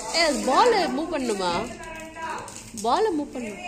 ஏ அது பால் மூவ் பண்ணுமா பால் மூவ் பண்ணணும்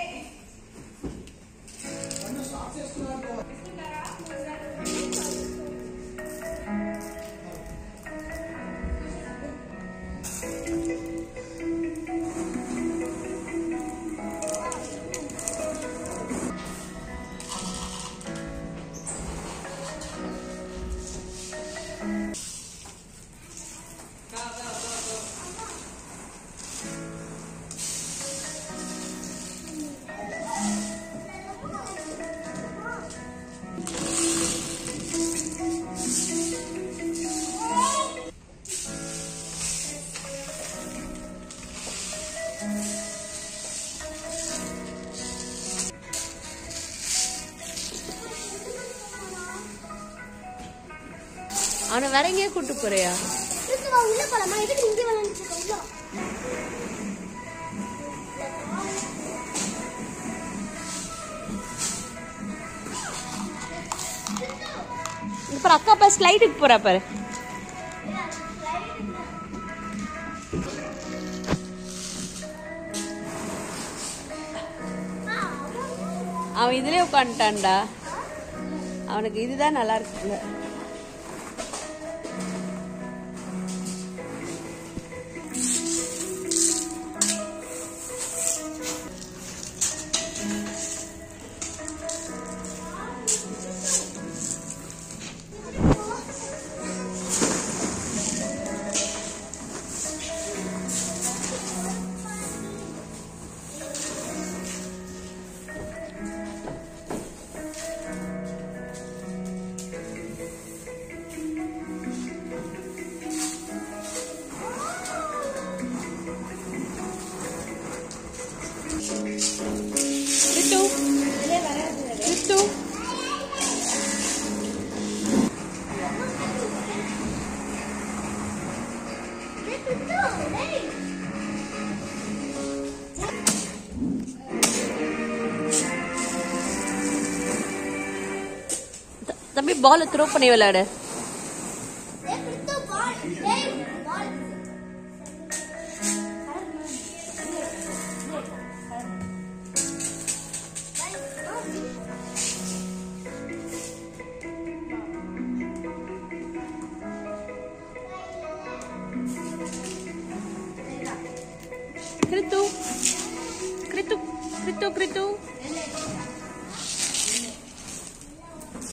அவனை வேற எங்கேயே கூட்டு போறியா கிறிஸ்து வா உள்ள போலாமா எதுக்கு இங்க விளையாண்டுட்டு இருக்க உள்ள வா. இப்ப அக்கா பா ஸ்லைடுக்கு போறா பாரு அவன் இதுலயே உட்காந்துட்டான்டா அவனுக்கு இதுதான் நல்லா இருக்குல்ல கிட்டு கிட்டு டேய், கிறிஸ்து, டேய். த- தம்பி பால் த்ரோ பண்ணி விளையாடு டேய், கிறிஸ்து, ball. டேய், ball. கிரித்து கிரித்து கிரித்து கிரித்து இல்லை